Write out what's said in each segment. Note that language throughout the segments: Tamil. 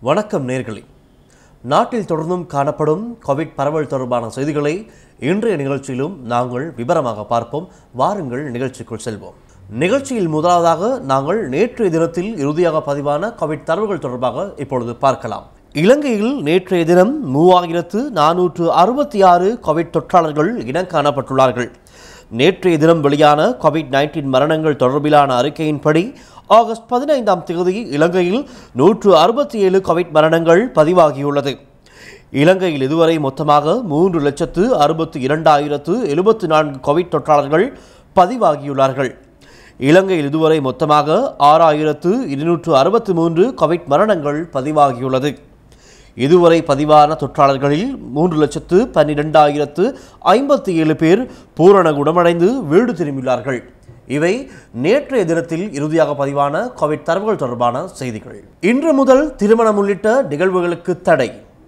வணக்கம் நேர்களே நாட்டில் தொடர்ந்தும் காணப்படும் கோவிட் பரவல் தொடர்பான செய்திகளை இன்றைய நிகழ்ச்சியிலும் நாங்கள் விவரமாக பார்ப்போம் வாருங்கள் நிகழ்ச்சிக்குள் செல்வோம் நிகழ்ச்சியில் முதலாவதாக நாங்கள் நேற்றைய தினத்தில் இறுதியாக பதிவான கோவிட் தரவுகள் தொடர்பாக இப்பொழுது பார்க்கலாம் இலங்கையில் நேற்றைய தினம் மூவாயிரத்து நானூற்று அறுபத்தி ஆறு கோவிட் தொற்றாளர்கள் இனம் காணப்பட்டுள்ளார்கள் நேற்றைய தினம் வெளியான கோவிட் நைன்டீன் மரணங்கள் தொடர்பிலான அறிக்கையின்படி ஆகஸ்ட் பதினைந்தாம் தேதி இலங்கையில் நூற்று அறுபத்தி ஏழு கோவிட் மரணங்கள் பதிவாகியுள்ளது இலங்கையில் இதுவரை மொத்தமாக மூன்று லட்சத்து அறுபத்தி இரண்டாயிரத்து எழுபத்தி நான்கு கோவிட் தொற்றாளர்கள் பதிவாகியுள்ளார்கள் இலங்கையில் இதுவரை மொத்தமாக ஆறாயிரத்து இருநூற்று அறுபத்தி மூன்று கோவிட் மரணங்கள் பதிவாகியுள்ளது இதுவரை பதிவான தொற்றாளர்களில் மூன்று லட்சத்து பன்னிரெண்டாயிரத்து ஐம்பத்தி ஏழு பேர் பூரண குணமடைந்து வீடு திரும்பியுள்ளார்கள் இவை நேற்றைய தினத்தில் இறுதியாக பதிவான கோவிட் தரவுகள் தொடர்பான செய்திகள் இன்று முதல் திருமணம் உள்ளிட்ட நிகழ்வுகளுக்கு தடை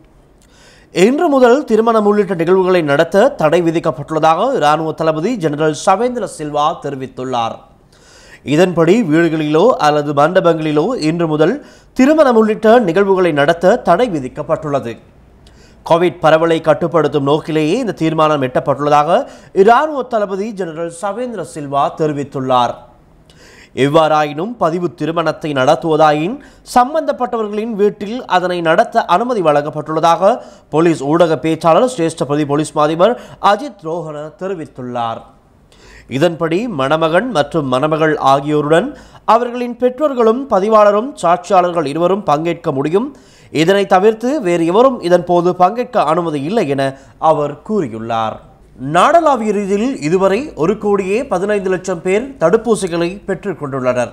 இன்று முதல் திருமணம் உள்ளிட்ட நிகழ்வுகளை நடத்த தடை விதிக்கப்பட்டுள்ளதாக இராணுவ தளபதி ஜெனரல் சவேந்திர சில்வா தெரிவித்துள்ளார் இதன்படி வீடுகளிலோ அல்லது மண்டபங்களிலோ இன்று முதல் திருமணம் உள்ளிட்ட நிகழ்வுகளை நடத்த தடை விதிக்கப்பட்டுள்ளது கோவிட் பரவலை கட்டுப்படுத்தும் நோக்கிலேயே இந்த தீர்மானம் எட்டப்பட்டுள்ளதாக இராணுவ தளபதி ஜெனரல் சவேந்திர சில்வா தெரிவித்துள்ளார் எவ்வாறாயினும் பதிவு திருமணத்தை நடத்துவதாயின் சம்பந்தப்பட்டவர்களின் வீட்டில் அதனை நடத்த அனுமதி வழங்கப்பட்டுள்ளதாக போலீஸ் ஊடக பேச்சாளர் சிரேஷ்ட பிரதி போலீஸ் மாதிபர் அஜித் ரோஹன தெரிவித்துள்ளார் இதன்படி மணமகன் மற்றும் மணமகள் ஆகியோருடன் அவர்களின் பெற்றோர்களும் பதிவாளரும் சாட்சியாளர்கள் இருவரும் பங்கேற்க முடியும் இதனை தவிர்த்து வேறு எவரும் இதன் போது பங்கேற்க அனுமதி இல்லை என அவர் கூறியுள்ளார் நாடளாவிய ரீதியில் இதுவரை ஒரு கோடியே பதினைந்து லட்சம் பேர் தடுப்பூசிகளை பெற்றுக் கொண்டுள்ளனர்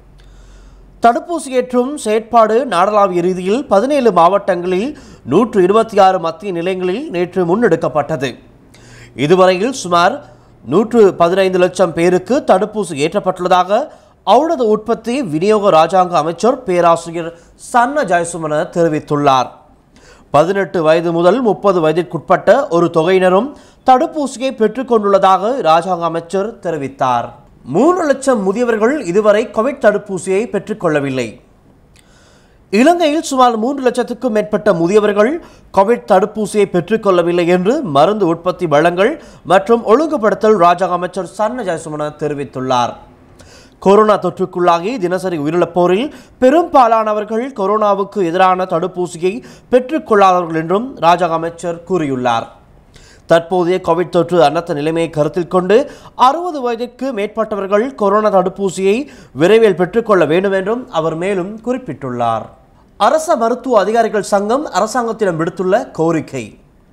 தடுப்பூசி ஏற்றும் செயற்பாடு நாடளாவிய ரீதியில் பதினேழு மாவட்டங்களில் நூற்று இருபத்தி ஆறு மத்திய நிலையங்களில் நேற்று முன்னெடுக்கப்பட்டது இதுவரையில் சுமார் நூற்று பதினைந்து லட்சம் பேருக்கு தடுப்பூசி ஏற்றப்பட்டுள்ளதாக ஔடத உற்பத்தி விநியோக ராஜாங்க அமைச்சர் பேராசிரியர் சன்ன ஜெயசுமன தெரிவித்துள்ளார் பதினெட்டு வயது முதல் முப்பது வயதிற்குட்பட்ட ஒரு தொகையினரும் தடுப்பூசியை பெற்றுக்கொண்டுள்ளதாக ராஜாங்க அமைச்சர் தெரிவித்தார் மூன்று லட்சம் முதியவர்கள் இதுவரை கோவிட் தடுப்பூசியை பெற்றுக்கொள்ளவில்லை இலங்கையில் சுமார் மூன்று லட்சத்துக்கும் மேற்பட்ட முதியவர்கள் கோவிட் தடுப்பூசியை பெற்றுக்கொள்ளவில்லை என்று மருந்து உற்பத்தி வளங்கள் மற்றும் ஒழுங்குபடுத்தல் ராஜாங்க அமைச்சர் சன்ன ஜெயசுமன தெரிவித்துள்ளார் கொரோனா தொற்றுக்குள்ளாகி தினசரி உயிரிழப்போரில் பெரும்பாலானவர்கள் கொரோனாவுக்கு எதிரான தடுப்பூசியை பெற்றுக்கொள்ளாதவர்கள் என்றும் ராஜாங்க அமைச்சர் கூறியுள்ளார் தற்போதைய கோவிட் தொற்று அன்னத்த நிலைமையை கருத்தில் கொண்டு அறுபது வயதிற்கு மேற்பட்டவர்கள் கொரோனா தடுப்பூசியை விரைவில் பெற்றுக்கொள்ள வேண்டும் என்றும் அவர் மேலும் குறிப்பிட்டுள்ளார் அரச மருத்துவ அதிகாரிகள் சங்கம் அரசாங்கத்திடம் விடுத்துள்ள கோரிக்கை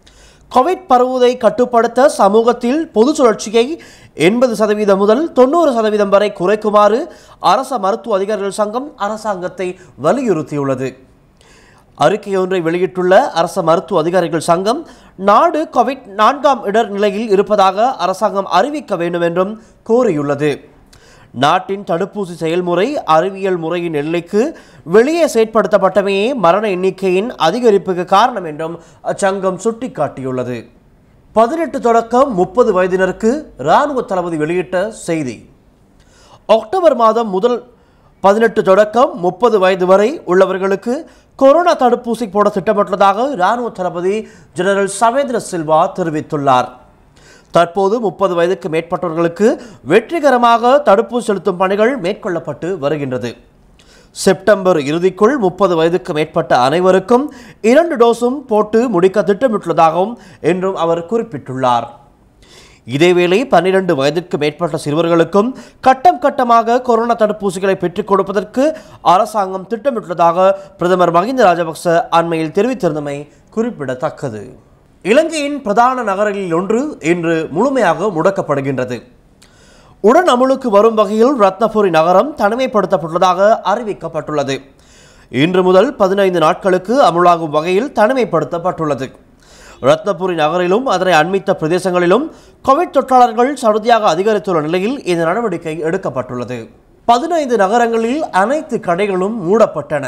கோவிட் பரவுவதை கட்டுப்படுத்த சமூகத்தில் பொது சுழற்சியை எண்பது சதவீதம் முதல் தொண்ணூறு சதவீதம் வரை குறைக்குமாறு அரச மருத்துவ அதிகாரிகள் சங்கம் அரசாங்கத்தை வலியுறுத்தியுள்ளது அறிக்கை ஒன்றை வெளியிட்டுள்ள அரச மருத்துவ அதிகாரிகள் சங்கம் நாடு கோவிட் நான்காம் இடர் நிலையில் இருப்பதாக அரசாங்கம் அறிவிக்க வேண்டும் என்றும் கோரியுள்ளது நாட்டின் தடுப்பூசி செயல்முறை அறிவியல் முறையின் எல்லைக்கு வெளியே செயற்படுத்தப்பட்டமையே மரண எண்ணிக்கையின் அதிகரிப்புக்கு காரணம் என்றும் அச்சங்கம் சுட்டிக்காட்டியுள்ளது பதினெட்டு தொடக்கம் முப்பது வயதினருக்கு இராணுவ தளபதி வெளியிட்ட செய்தி அக்டோபர் மாதம் முதல் பதினெட்டு தொடக்கம் முப்பது வயது வரை உள்ளவர்களுக்கு கொரோனா தடுப்பூசி போட திட்டமிட்டுள்ளதாக இராணுவ தளபதி ஜெனரல் சவேந்திர சில்வா தெரிவித்துள்ளார் தற்போது முப்பது வயதுக்கு மேற்பட்டவர்களுக்கு வெற்றிகரமாக தடுப்பூசி செலுத்தும் பணிகள் மேற்கொள்ளப்பட்டு வருகின்றது செப்டம்பர் இறுதிக்குள் முப்பது வயதுக்கு மேற்பட்ட அனைவருக்கும் இரண்டு டோஸும் போட்டு முடிக்க திட்டமிட்டுள்ளதாகவும் என்றும் அவர் குறிப்பிட்டுள்ளார் இதேவேளை பன்னிரண்டு வயதிற்கு மேற்பட்ட சிறுவர்களுக்கும் கட்டம் கட்டமாக கொரோனா தடுப்பூசிகளை பெற்றுக் கொடுப்பதற்கு அரசாங்கம் திட்டமிட்டுள்ளதாக பிரதமர் மஹிந்த ராஜபக்ச அண்மையில் தெரிவித்திருந்தமை குறிப்பிடத்தக்கது இலங்கையின் பிரதான நகரங்களில் ஒன்று இன்று முழுமையாக முடக்கப்படுகின்றது உடன் அமுலுக்கு வரும் வகையில் ரத்னபுரி நகரம் தனிமைப்படுத்தப்பட்டுள்ளதாக அறிவிக்கப்பட்டுள்ளது இன்று முதல் பதினைந்து நாட்களுக்கு அமுலாகும் வகையில் தனிமைப்படுத்தப்பட்டுள்ளது ரத்னபுரி நகரிலும் அதனை அண்மித்த பிரதேசங்களிலும் கோவிட் தொற்றாளர்கள் சடுதியாக அதிகரித்துள்ள நிலையில் இந்த நடவடிக்கை எடுக்கப்பட்டுள்ளது பதினைந்து நகரங்களில் அனைத்து கடைகளும் மூடப்பட்டன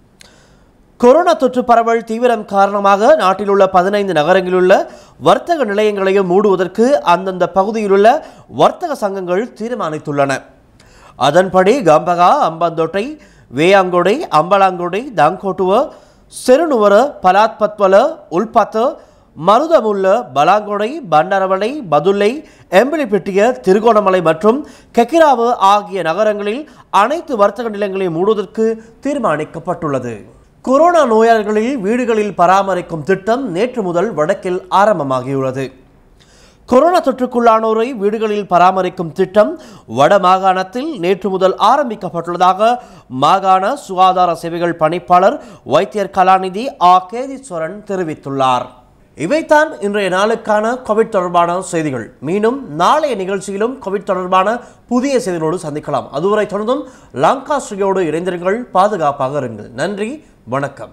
கொரோனா தொற்று பரவல் தீவிரம் காரணமாக நாட்டில் உள்ள பதினைந்து நகரங்களிலுள்ள வர்த்தக நிலையங்களையும் மூடுவதற்கு அந்தந்த பகுதியிலுள்ள வர்த்தக சங்கங்கள் தீர்மானித்துள்ளன அதன்படி கம்பகா அம்பாந்தோட்டை வேயாங்கொடை அம்பலாங்கொடை தாங்கோட்டுவ செருணுவர பலாத்பத்வல உல்பத்த மருதமுல்ல பலாங்கொடை பண்டரவளை பதுளை எம்பிலிப்பெட்டிய திருகோணமலை மற்றும் கெக்கிராவு ஆகிய நகரங்களில் அனைத்து வர்த்தக நிலையங்களையும் மூடுவதற்கு தீர்மானிக்கப்பட்டுள்ளது கொரோனா நோயாளர்களில் வீடுகளில் பராமரிக்கும் திட்டம் நேற்று முதல் வடக்கில் ஆரம்பமாகியுள்ளது கொரோனா தொற்றுக்குள்ளானோரை வீடுகளில் பராமரிக்கும் திட்டம் வட மாகாணத்தில் நேற்று முதல் ஆரம்பிக்கப்பட்டுள்ளதாக மாகாண சுகாதார சேவைகள் பணிப்பாளர் வைத்தியர் கலாநிதி ஆ கேதீஸ்வரன் தெரிவித்துள்ளார் இவைதான் இன்றைய நாளுக்கான கோவிட் தொடர்பான செய்திகள் மீண்டும் நாளைய நிகழ்ச்சியிலும் கோவிட் தொடர்பான புதிய செய்திகளோடு சந்திக்கலாம் அதுவரை தொடர்ந்தும் லங்கா ஸ்ரீயோடு இணைந்திருங்கள் பாதுகாப்பாக இருங்கள் நன்றி வணக்கம்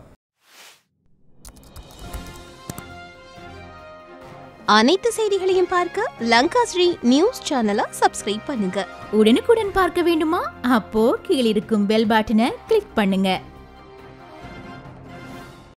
அனைத்து செய்திகளையும் பார்க்க லங்கா ஸ்ரீ நியூஸ் சேனலை சப்ஸ்கிரைப் பண்ணுங்க உடனுக்குடன் பார்க்க வேண்டுமா அப்போ கீழிருக்கும் பெல் பட்டனை கிளிக் பண்ணுங்க